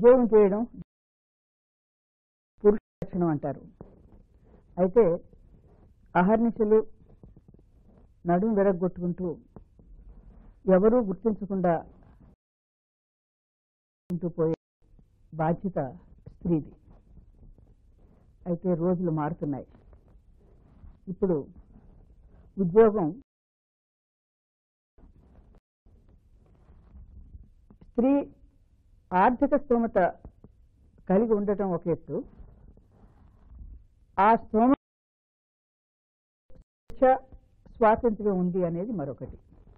ఉద్యోగం చేయడం పురుష లక్షణం అంటారు అయితే అహర్నిశలు నడుము విరగొట్టుకుంటూ ఎవరూ గుర్తించకుండా ఉంటూ పోయే బాధ్యత స్త్రీది అయితే రోజులు మారుతున్నాయి ఇప్పుడు ఉద్యోగం స్త్రీ ఆర్థిక స్తోమత కలిగి ఉండటం ఒక ఎత్తు ఆ స్తోమత స్వేచ్ఛ, స్వాతంత్ర్యం ఉంది అనేది మరొకటి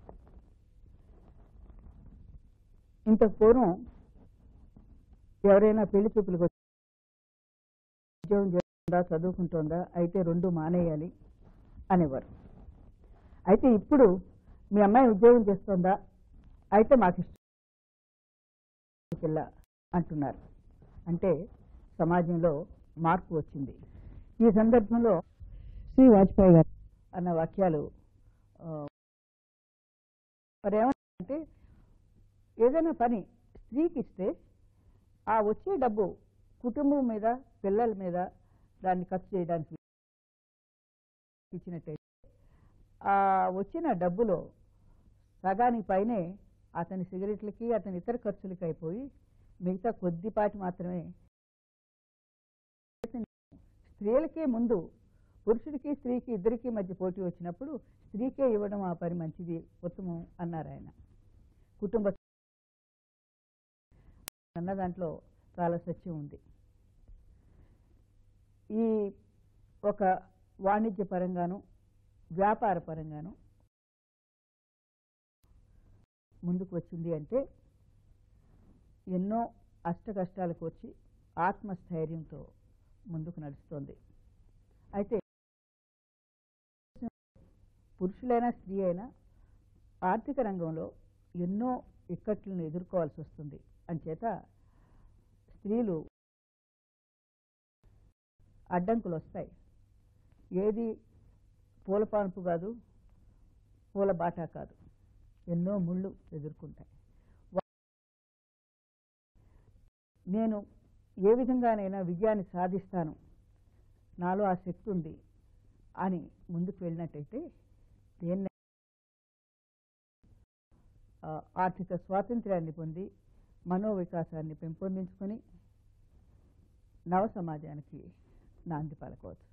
ఇంతకు పూర్వం ఎవరైనా పెళ్లి చూపులకు వచ్చి ఉద్యోగం చేస్తుందా చదువుకుంటోందా అయితే రెండు మానేయాలి అనేవారు అయితే ఇప్పుడు మీ అమ్మాయి ఉద్యోగం చేస్తోందా అయితే మాకు ఇష్టం పిల్ల అంటున్నారు అంటే సమాజంలో మార్పు వచ్చింది ఈ సందర్భంలో శ్రీ వాజ్పేయి గారు అన్న వాక్యాలు ఆ, మరి ఏమంటే ఏదైనా పని స్త్రీకి ఇస్తే ఆ వచ్చే డబ్బు కుటుంబం మీద పిల్లల మీద దాన్ని ఖర్చు చేయడానికి ఇచ్చినట్టయితే ఆ వచ్చిన డబ్బులో సగానికి పైనే అతని సిగరెట్లకి అతని ఇతర ఖర్చులకి అయిపోయి మిగతా కొద్దిపాటి మాత్రమే స్త్రీలకే ముందు పురుషుడికి స్త్రీకి ఇద్దరికి మధ్య పోటీ వచ్చినప్పుడు స్త్రీకే ఇవ్వడం ఆ పని మంచిది ఉత్తమం అన్నారు ఆయన కుటుంబ అన్న దాంట్లో చాలా సత్యం ఉంది ఈ ఒక వాణిజ్య పరంగాను వ్యాపార పరంగాను ముందుకు వచ్చింది అంటే ఎన్నో అష్ట కష్టాలకు వచ్చి ఆత్మస్థైర్యంతో ముందుకు నడుస్తోంది అయితే పురుషులైనా స్త్రీ అయినా ఆర్థిక రంగంలో ఎన్నో ఇక్కట్లను ఎదుర్కోవాల్సి వస్తుంది అంచేత స్త్రీలు అడ్డంకులు వస్తాయి ఏది పూల పాన్పు కాదు పూల బాటా కాదు ఎన్నో ముళ్ళు ఎదుర్కొంటాయి వా- నేను ఏ విధంగానైనా విజయాన్ని సాధిస్తాను నాలో ఆ శక్తి ఉంది అని ముందుకు వెళ్ళినట్టయితే దేన్ని ఆ, ఆర్థిక స్వాతంత్ర్యాన్ని పొంది మనోవికాసాన్ని పెంపొందించుకొని నవ సమాజానికి నాంది పలకవచ్చు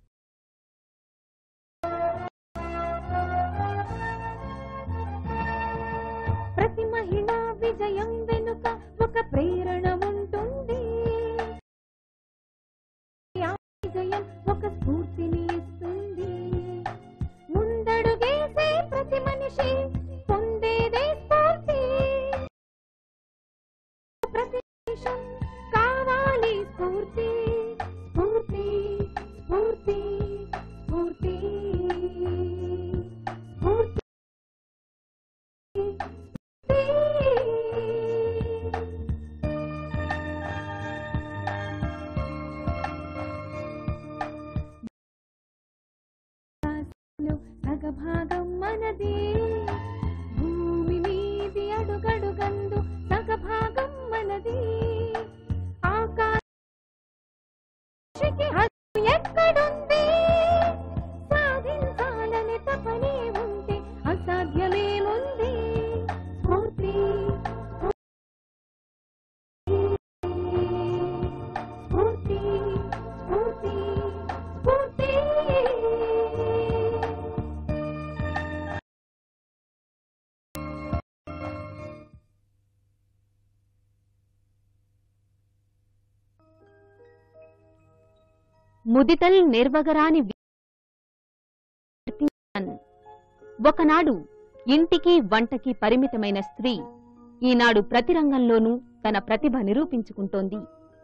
ప్రతి మహిళా విజయం వెనుక ఒక ప్రేరణ ఉంటుంది ఆ విజయం ఒక స్ఫూర్తిని ఇస్తుంది ముందడుగేసే ప్రతి మనిషి పొందేదే స్ఫూర్తి ప్రతి నిమిషం కావాలి స్ఫూర్తి స్ఫూర్తి స్ఫూర్తి స్ఫూర్తి స్ఫూర్తి సగభాగం మనది భూమి మీది అడుగడుగందు సగభాగం మనది ఆకాశకి హద్దు ఎక్కడుంది సాధించాలని తపనే ఉంటే అసాధ్యమేముంది స్ఫూర్తి స్ఫూర్తి స్ఫూర్తి స్ఫూర్తి ముదితల్ నిర్వగరాని వి- ఒకనాడు ఇంటికి వంటకి పరిమితమైన స్త్రీ ఈనాడు ప్రతి రంగంలోనూ తన ప్రతిభ నిరూపించుకుంటోంది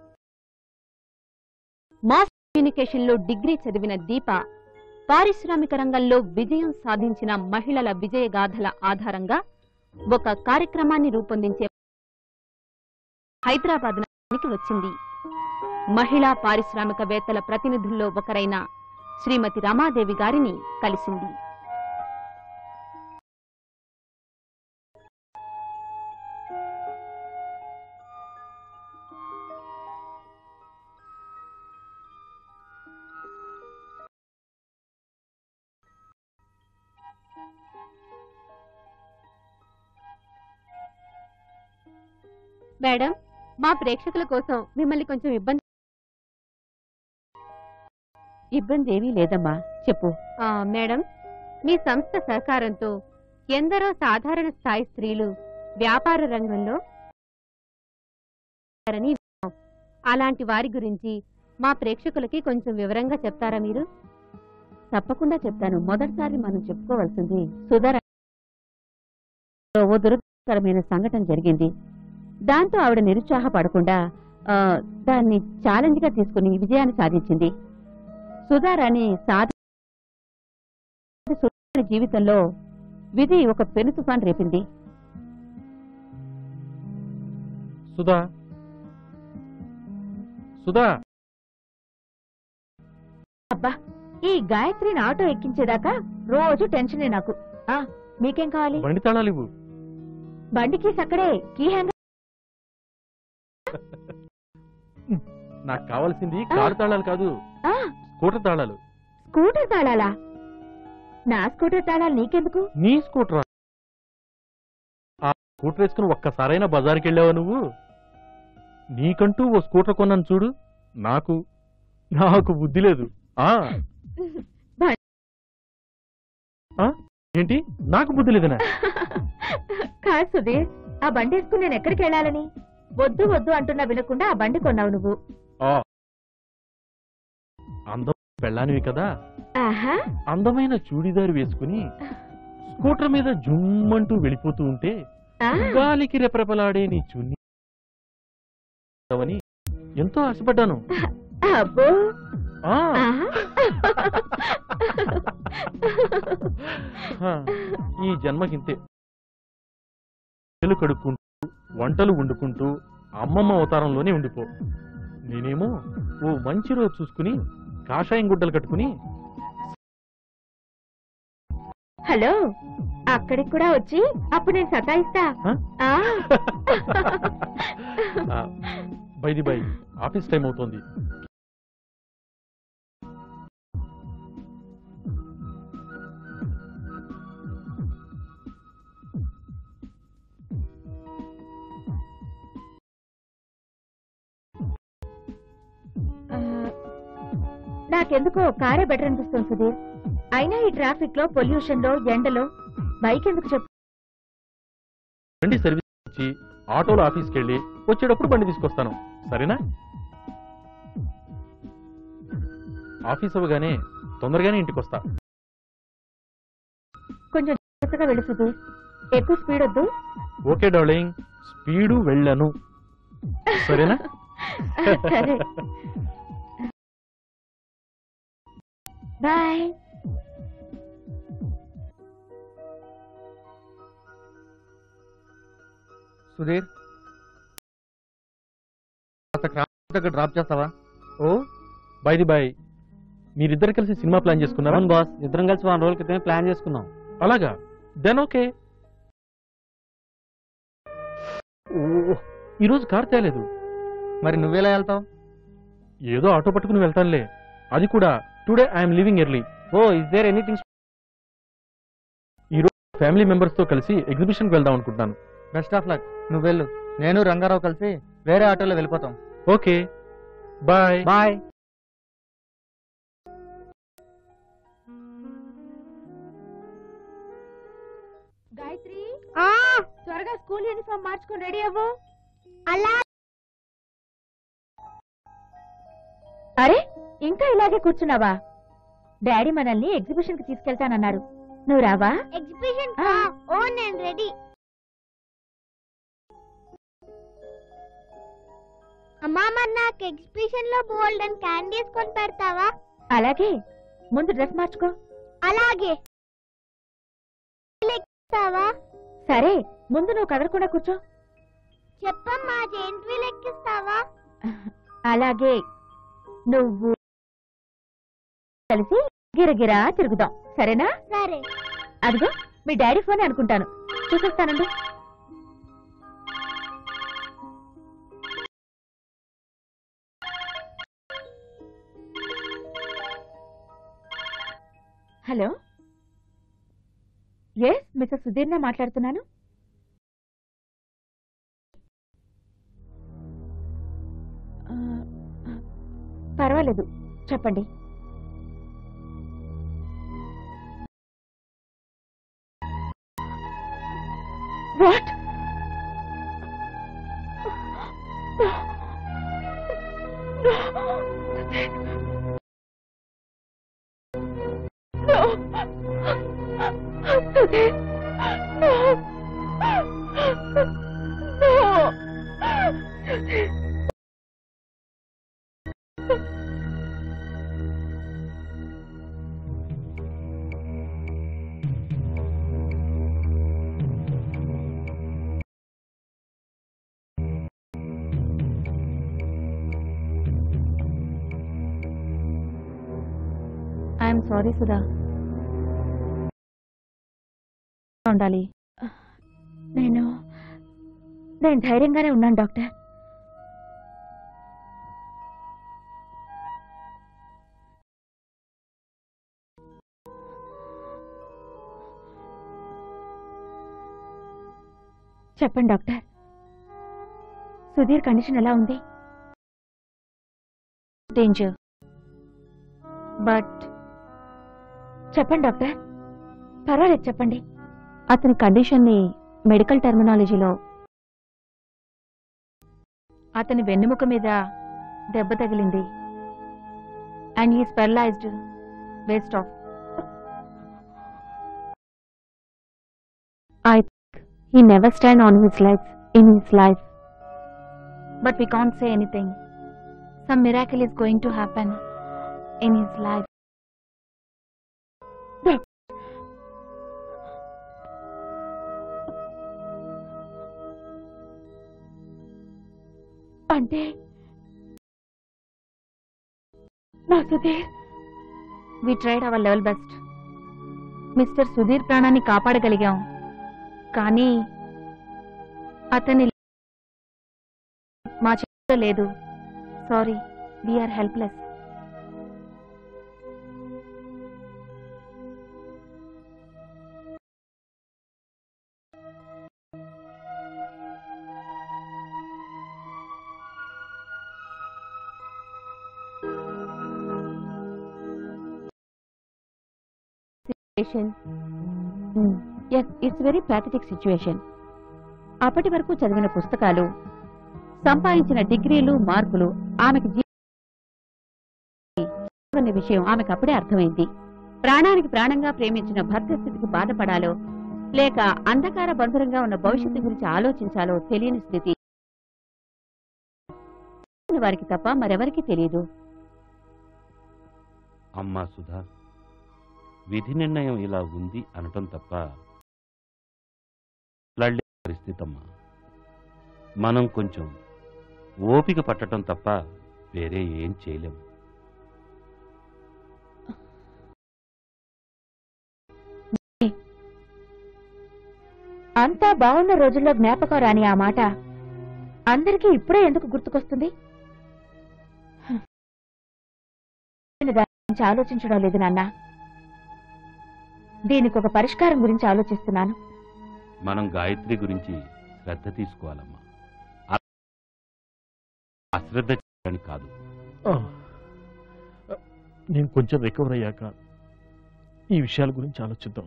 మాస్ కమ్యూనికేషన్లో డిగ్రీ చదివిన దీప పారిశ్రామిక రంగంలో విజయం సాధించిన మహిళల విజయగాథల ఆధారంగా ఒక కార్యక్రమాన్ని రూపొందించే హైదరాబాద్ నగరానికి వచ్చింది మహిళా పారిశ్రామికవేత్తల ప్రతినిధుల్లో ఒకరైన శ్రీమతి రమాదేవి గారిని కలిసింది మేడం మా ప్రేక్షకుల కోసం మిమ్మల్ని కొంచెం ఇబ్బంది ఇబ్బంది ఏమీ లేదమ్మా చెప్పు ఆ, మేడం మీ సంస్థ సహకారంతో ఎందరో సాధారణ స్థాయి స్త్రీలు వ్యాపార రంగంలో ఉన్నారని విన్నాం. అలాంటి వారి గురించి మా ప్రేక్షకులకి కొంచెం వివరంగా చెప్తారా మీరు తప్పకుండా చెప్తాను మొదటిసారి మనం చెప్పుకోవాల్సింది సుధర ఓ దురదృష్టకరమైన సంఘటన జరిగింది దాంతో ఆవిడ నిరుత్సాహపడకుండా ఆ, దాన్ని ఛాలెంజ్ గా తీసుకుని విజయాన్ని సాధించింది సుధారాణి సాధి సుధారాణి జీవితంలో విధి ఒక పెను తుఫాన్ రేపింది సుధా సుధా అబ్బా ఈ గాయత్రిని ఆటో ఎక్కించేదాకా రోజు టెన్షనే నాకు ఆ మీకేం కావాలి బండి తాళాలు ఇవ్వు బండికి సక్కడే కీ హ్యాంగ్ నాకు కావాల్సింది కారు తాళాలు కాదు ఆ, స్కూటర్ తాళాలు స్కూటర్ తాళాలా నా స్కూటర్ తాళాలు నీకెందుకు నీ స్కూటర్ ఆ స్కూటర్ వేసుకుని ఒక్కసారైనా బజార్కి వెళ్ళావా నువ్వు నీకంటూ ఓ స్కూటర్ కొన్నాను చూడు నాకు నాకు బుద్ధి లేదు ఆ బ- ఆ? ఏంటి నాకు బుద్ధి లేదనా కాదు సుధీర్ ఆ బండి వేసుకుని నేను ఎక్కడికి వెళ్ళాలని వద్దు వద్దు అంటున్నా వినకుండా ఆ బండి కొన్నావు నువ్వు ఆ. అందం పెళ్ళానివి కదా ఆహా అందమైన చూడిదారు వేసుకుని స్కూటర్ మీద జుమ్మంటూ వెళ్ళిపోతూ ఉంటే ఆ, గాలికి రెపరెపలాడే నీ చున్ని అని ఎంతో ఆశపడ్డాను అబ్బో ఆ, ఆహా. ఆ, ఈ జన్మకింతే చెలు కడుక్కుంటూ వంటలు వండుకుంటూ అమ్మమ్మ అవతారంలోనే ఉండిపో నేనేమో ఓ మంచి రోజు చూసుకుని కాషాయం గుడ్డలు కట్టుకుని హలో అక్కడికి కూడా వచ్చి అప్పుడు నేను సతాయిస్తా ఆ? ఆ. బైది బై ఆఫీస్ టైం అవుతోంది ఆ, నాకెందుకో కారే బెటర్ అనిపిస్తుంది సుధీర్ అయినా ఈ ట్రాఫిక్ లో పొల్యూషన్ లో ఎండలో బైక్ ఎందుకు చెప్పు బండి సర్వీస్ ఇచ్చి ఆటోలో ఆఫీస్కి వెళ్ళి వచ్చేటప్పుడు బండి తీసుకొస్తాను సరేనా ఆఫీస్ అవ్వగానే తొందరగానే ఇంటికి వస్తా కొంచెం జాగ్రత్తగా వెళ్ళు సుధీర్ ఎక్కువ స్పీడ్ వద్దు ఓకే డార్లింగ్ స్పీడు వెళ్ళను సరేనా సరే బాయ్ సుధీర్ కాస్త క్రాస్ దగ్గర డ్రాప్ చేస్తావా ఓ బైది బాయ్ మీరిద్దరు కలిసి సినిమా ప్లాన్ చేసుకున్నారా అవును బాస్ ఇద్దరం కలిసి వారం రోజుల క్రితమే ప్లాన్ చేసుకున్నాం అలాగా దెన్ ఓకే ఓ ఈరోజు కార్ తేలేదు మరి నువ్వెలా వెళ్తావు ఏదో ఆటో పట్టుకుని వెళ్తానులే అది కూడా today I'm leaving early oh is there anything family members తో కలిసి ఎగ్జిబిషన్ కి వెళ్దాం అనుకుంటున్నాను బెస్ట్ ఆఫ్ లక్ నువ్వు వెళ్ళు నేను రంగారావు కలిసి వేరే ఆటోలో వెళ్ళిపోతాం ఓకే బాయ్ బాయ్ గాయత్రి త్వరగా స్కూల్ యూనిఫామ్ మార్చుకొని రెడీ అవ్వు అలా అరే ఇంకా ఇలాగే కూర్చున్నావా డాడీ మనల్ని ఎగ్జిబిషన్ కి తీసుకెళ్తానన్నారు నువ్వు రావా ఎగ్జిబిషన్ ఆ. ఓ నేను రెడీ అమ్మా మరి నాకు ఎగ్జిబిషన్ లో బోల్డ్ అండ్ క్యాండీస్ కొని పెడతావా అలాగే ముందు డ్రెస్ మార్చుకో అలాగే లెక్కిస్తావా సరే ముందు నువ్వు కదలకుండా కూర్చో చెప్పమ్మా జెయింట్ వీల్ ఎక్కిస్తావా అలాగే నువ్వు కలిసి గిరగిరా తిరుగుదాం సరేనా సరే అదిగో మీ డాడీ ఫోన్ అనుకుంటాను చూపిస్తానండి హలో ఎస్ మిస్టర్ సుధీర్నే మాట్లాడుతున్నాను పర్వాలేదు చెప్పండి వాట్ ఐఎమ్ సారీ సుధా ఉండాలి నేను నేను ధైర్యంగానే ఉన్నాను డాక్టర్ చెప్పండి డాక్టర్ సుధీర్ కండిషన్ ఎలా ఉంది డేంజర్ బట్ చెప్పండి డాక్టర్ పర్వాలేదు చెప్పండి అతని కండిషన్ని మెడికల్ టెర్మినాలజీలో అతని వెన్నెముక మీద దెబ్బ తగిలింది and he's paralysed waste of I he never stand on his legs in his life. But we can't say anything. Some miracle is going to happen in his life. అంటే నా Sudheer we tried our level best mister Sudheer ప్రాణాన్ని కాపాడగలిగాం కానీ అతని మా చేతిలో లేదు sorry we are helpless situation yes it's very pathetic situation అప్పటి వరకు చదివిన పుస్తకాలు సంపాదించిన డిగ్రీలు మార్కులు ఆమెకు జీ- అనే విషయం ఆమెకు అప్పుడే అర్థమైంది ప్రాణానికి ప్రాణంగా ప్రేమించిన భర్త స్థితికి బాధపడాలో లేక అంధకార బంధురంగా ఉన్న భవిష్యత్తు గురించి ఆలోచించాలో తెలియని స్థితి వారికి తప్ప మరెవరికి తెలియదు అమ్మా సుధా విధి నిర్ణయం ఇలా ఉంది అనటం తప్ప లళ్ళే పరిస్థితి అమ్మా మనం కొంచెం ఓపిక పట్టటం తప్ప వేరే ఏం చేయలేం అంతా బాగున్న రోజుల్లో జ్ఞాపకం రాని ఆ మాట అందరికీ ఇప్పుడే ఎందుకు గుర్తుకొస్తుంది హ్మ్. నేను దాని గురించి ఆలోచించడం లేదు నాన్న దీనికి ఒక పరిష్కారం గురించి ఆలోచిస్తున్నాను మనం గాయత్రి గురించి శ్రద్ధ తీసుకోవాలమ్మా అ- అశ్రద్ధ చేయడానికి కాదు ఆ, నేను కొంచెం రికవర్ అయ్యాక ఈ విషయాల గురించి ఆలోచిద్దాం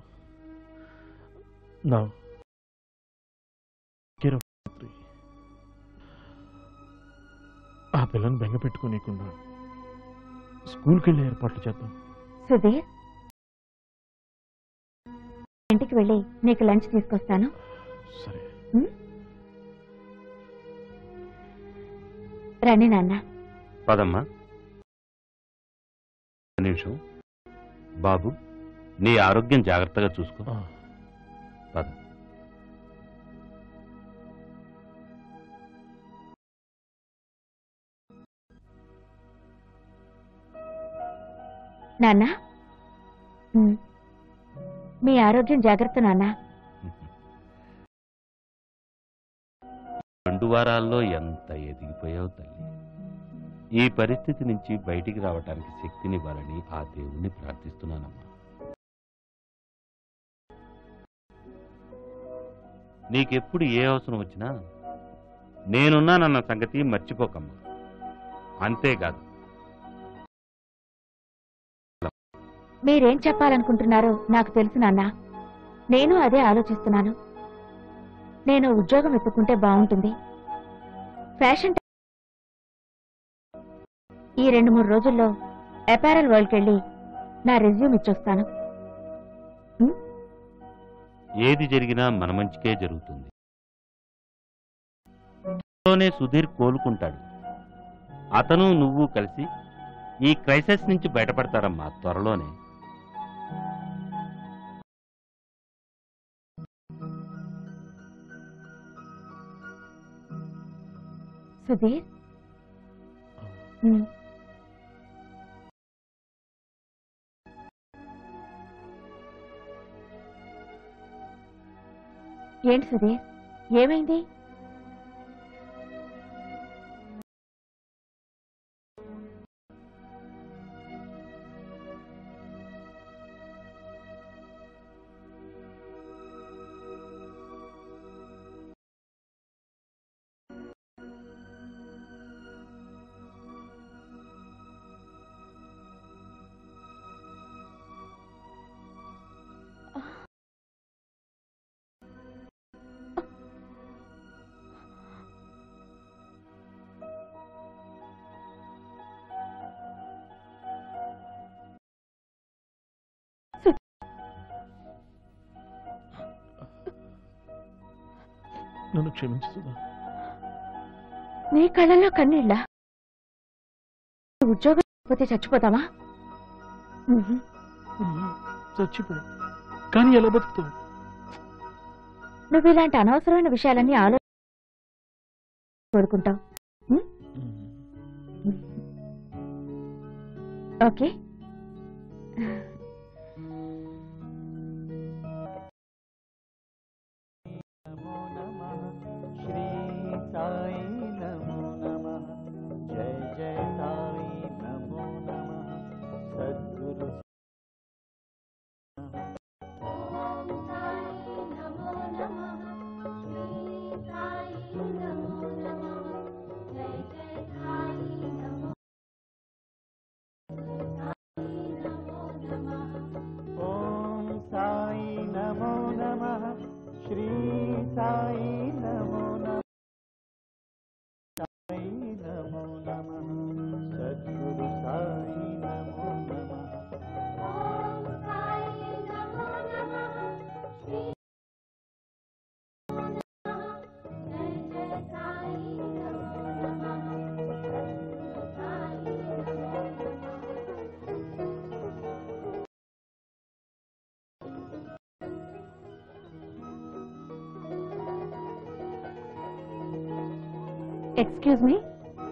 నా కేర్ ఆఫ్ గాయత్రి. ఆ పిల్లని బెంగ పెట్టుకోనీయకుండా స్కూల్కి వెళ్ళే ఏర్పాట్లు చేద్దాం సుధీర్ ఇంటికి వెళ్ళి నీకు లంచ్ తీసుకొస్తాను సరే రండి నాన్న పదమ్మా ఒక్క నిమిషం బాబు నీ ఆరోగ్యం జాగ్రత్తగా చూసుకో ఆ, పద నాన్న ఉమ్. మీ ఆరోగ్యం జాగ్రత్త నాన్న రెండు వారాల్లో ఎంత ఎదిగిపోయావు తల్లి ఈ పరిస్థితి నుంచి బయటికి రావటానికి శక్తినివ్వాలని ఆ దేవుణ్ణి ప్రార్థిస్తున్నానమ్మా నీకెప్పుడు ఏ అవసరం వచ్చినా నేనున్నానన్న సంగతి మర్చిపోకమ్మా అంతేకాదు మీరేం చెప్పాలనుకుంటున్నారో నాకు తెలుసు నాన్న నేను అదే ఆలోచిస్తున్నాను నేను ఉద్యోగం ఎత్తుకుంటే బాగుంటుంది ఫ్యాషన్ టెక్- ఈ రెండు మూడు రోజుల్లో అపారల్ వరల్డ్కి వెళ్ళి నా రెజ్యూమ్ ఇచ్చొస్తాను ఏది జరిగినా మన మంచికే జరుగుతుంది త్వరలోనే సుధీర్ కోలుకుంటాడు అతను నువ్వు కలిసి ఈ క్రైసిస్ నుంచి బయటపడతారమ్మా త్వరలోనే సుధీర్ ఉమ్. ఏంటి సుధీర్ ఏమైంది నన్ను క్షమించు సుధా నీ కళ్ళల్లో కన్నీళ్ళ ఉద్యోగం పోతే చచ్చిపోతావా ఉహు. చచ్చిపో కానీ ఎలా బతుకుతావు నువ్వు ఇలాంటి అనవసరమైన విషయాలన్నీ ఆలో కోరుకుంటావు ఓకే श्री साई नमो नमः जय जय साई नमो नमः सद्गुरु ॐ साई नमो नमः श्री साई नमो नमः साई नमो नमः सद्गुरु साई नमो नमः ఎక్స్క్యూజ్ మీ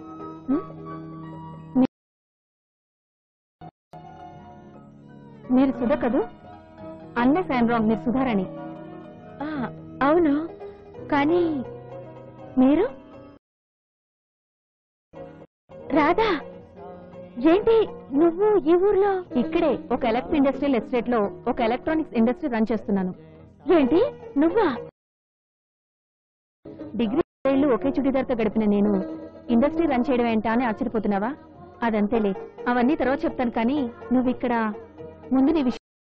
మీరు సుధ కదూ అన్నే రాంగ్ మీరు సుధారాణి అవును కానీ మీరు రాధా ఏంటి నువ్వు ఈ ఊర్లో ఇక్కడే ఒక ఎలక్ట్రిక్ ఇండస్ట్రియల్ ఎస్టేట్ లో ఒక ఎలక్ట్రానిక్స్ ఇండస్ట్రీ రన్ చేస్తున్నాను ఏంటి నువ్వా డిగ్రీ ఏళ్ళు ఒకే చుడిదార్తో గడిపిన నేను ఇండస్ట్రీ రన్ చేయడం ఏంటా అని ఆశ్చర్యపోతున్నావా అదంతేలే అవన్నీ తర్వాత చెప్తాను కానీ నువ్వు ఇక్కడ ముందు నీ విషయం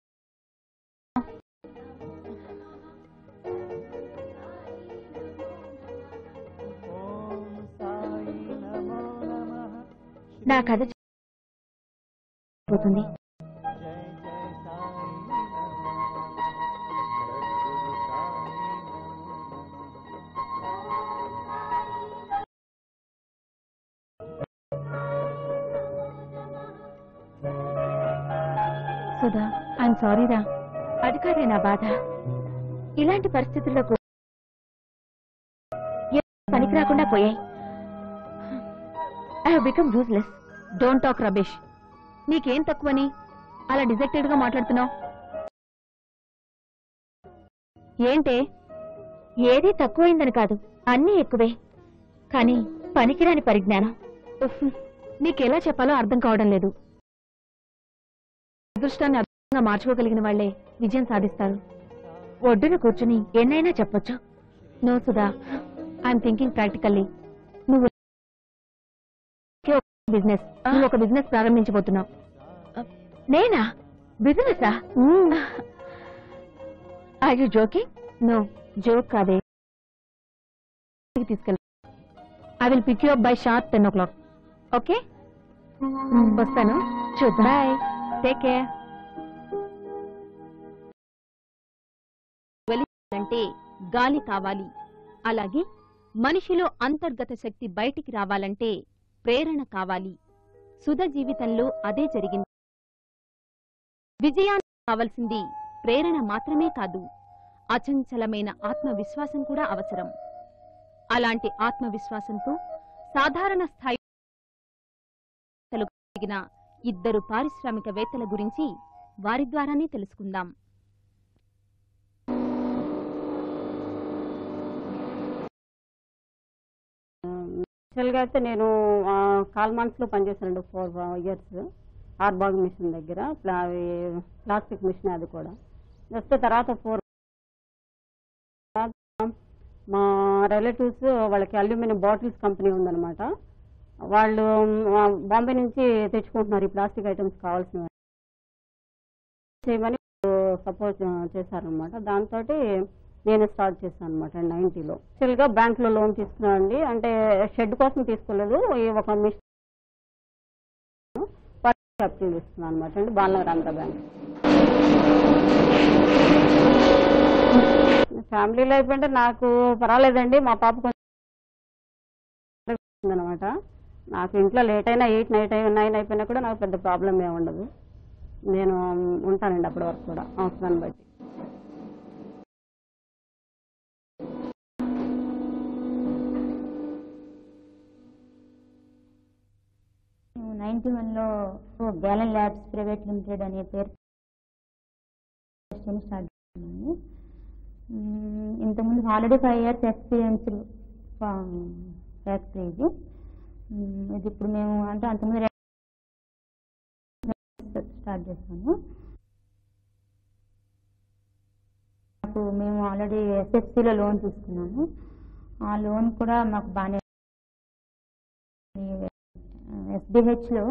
ॐ साई नमो नमः నా కథ పోతుంది जय जय साई नमो नमः सद्गुरु साई नमो नमः సుధా ఐఎమ్ సారీ రా అది కాదే నా బాధ ఇలాంటి పరిస్థితుల్లో కూడా ఏ పనికి రాకుండా పోయాయి I become useless don't talk rubbish నీకేం తక్కువని అలా డిజెక్టెడ్ గా మాట్లాడుతున్నావు ఏంటే ఏదీ తక్కువైందని కాదు అన్నీ ఎక్కువే కానీ పనికిరాని పరిజ్ఞానం ఉఫ్, నీకెలా చెప్పాలో అర్థం కావడం లేదు అదృష్టాన్ని అర్థంగా మార్చుకోగలిగిన వాళ్లే విజయం సాధిస్తారు ఒడ్డున కూర్చుని ఎన్నైనా చెప్పొచ్చు no Sudha I'm thinking practically నువ్వు బిజినెస్ నువ్వు ఒక బిజినెస్ ప్రారంభించబోతున్నావు నేనా బిజినెసా are you joking no joke కాదే తీసుకెళ్ళి I will pick you up by sharp ten o'clock okay వస్తాను చూద్దాం బాయ్ టేక్ కేర్ అంటే గాలి కావాలి అలాగే మనిషిలో అంతర్గత శక్తి బయటికి రావాలంటే ప్రేరణ కావాలి సుధ జీవితంలో అదే జరిగింది విజయానికి కావలసింది ప్రేరణ మాత్రమే కాదు అచంచలమైన ఆత్మవిశ్వాసం కూడా అవసరం అలాంటి ఆత్మవిశ్వాసంతో సాధారణ స్థాయి కలిగిన ఇద్దరు పారిశ్రామికవేత్తల గురించి వారి ద్వారానే తెలుసుకుందాం యాక్చువల్గా అయితే నేను కాల్మాన్స్లో పనిచేశానండి ఫోర్ ఇయర్స్ ఆర్బాగ్ మిషన్ దగ్గర ప్లా ప్లాస్టిక్ మిషన్ అది కూడా జస్ట్ తర్వాత ఫోర్ మా రిలేటివ్స్ వాళ్ళకి అల్యూమినియం బాటిల్స్ కంపెనీ ఉందన్నమాట వాళ్ళు ఆ, బాంబే నుంచి తెచ్చుకుంటున్నారు ఈ ప్లాస్టిక్ ఐటమ్స్ కావాల్సినవి చేయమని సపోర్ట్ చేశారనమాట దాంతో నేను స్టార్ట్ చేశాను అనమాట నైన్టీలో యాక్చువల్గా బ్యాంక్లో లోన్ తీసుకున్నానండి అంటే షెడ్ కోసం తీసుకోలేదు ఈ ఒక మిషన్ క్యాపిటల్ తీసుకున్నాను అనమాట అండి Balanagar Andhra Bank family life అంటే నాకు పర్వాలేదండి మా పాప కొంచెం అనమాట నాకు ఇంట్లో లేట్ అయినా ఎయిట్ నైట్ అయి నైన్ అయిపోయినా కూడా నాకు పెద్ద ప్రాబ్లం ఏమి ఉండదు నేను ఉంటానండి అప్పటి వరకు కూడా అవసరాన్ని బట్టి నైన్టీ వన్లో గ్యాలన్ ల్యాబ్స్ ప్రైవేట్ లిమిటెడ్ అనే పేరు స్టార్ట్ చేస్తున్నాను మ్మ్, ఇంతకుముందు already five years experience factory ఇది మ్మ్, ఇది ఇప్పుడు మేము అంటే అంతకుముందు స్టార్ట్ చేస్తాము మాకు మేము ఆల్రెడీ ఎస్ఎఫ్సిలో లోన్ తీసుకున్నాము ఆ లోన్ కూడా మాకు బాగానే ఎస్బిహెచ్లో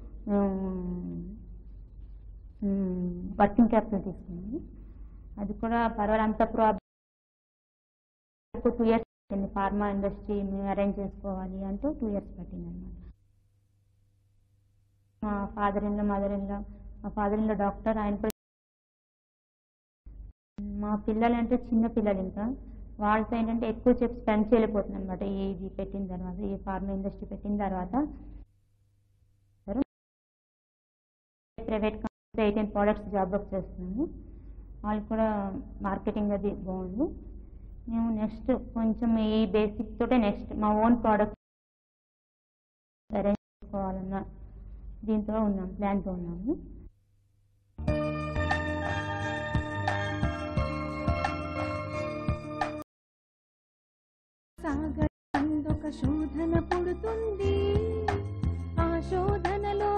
వర్కింగ్ క్యాపిటల్ తీసుకున్నాము అది కూడా పర్వాలేదు అంత ప్రాబ్లం టూ ఇయర్స్ పట్టింది ఫార్మా ఇండస్ట్రీ మేము అరేంజ్ చేసుకోవాలి అంటూ టూ ఇయర్స్ పట్టింది అనమాట మా ఫాదర్ ఇన్లో మదర్ ఇన్లో మా ఫాదర్ ఇన్లో డాక్టర్ ఆయన కూడా మా పిల్లలు అంటే చిన్న పిల్లలు ఇంకా వాళ్ళతో ఏంటంటే ఎక్కువ చెప్పి స్పెండ్ చేయలేకపోతుంది అనమాట ఇది పెట్టిన తర్వాత ఈ ఫార్మా ఇండస్ట్రీ పెట్టిన తర్వాత private company eighteen products job work చేస్తున్నాము వాళ్ళు కూడా మార్కెటింగ్ అది బాగుంది మేము నెక్స్ట్ కొంచెం ఈ బేసిక్ తోటే నెక్స్ట్ మా ఓన్ ప్రోడక్ట్ అరేంజ్ చేసుకోవాలన్న దీంతో ఉన్నాం ప్లాన్తో ఉన్నాము సాగరందొక శోధన పుడుతుంది ఆ శోధనలో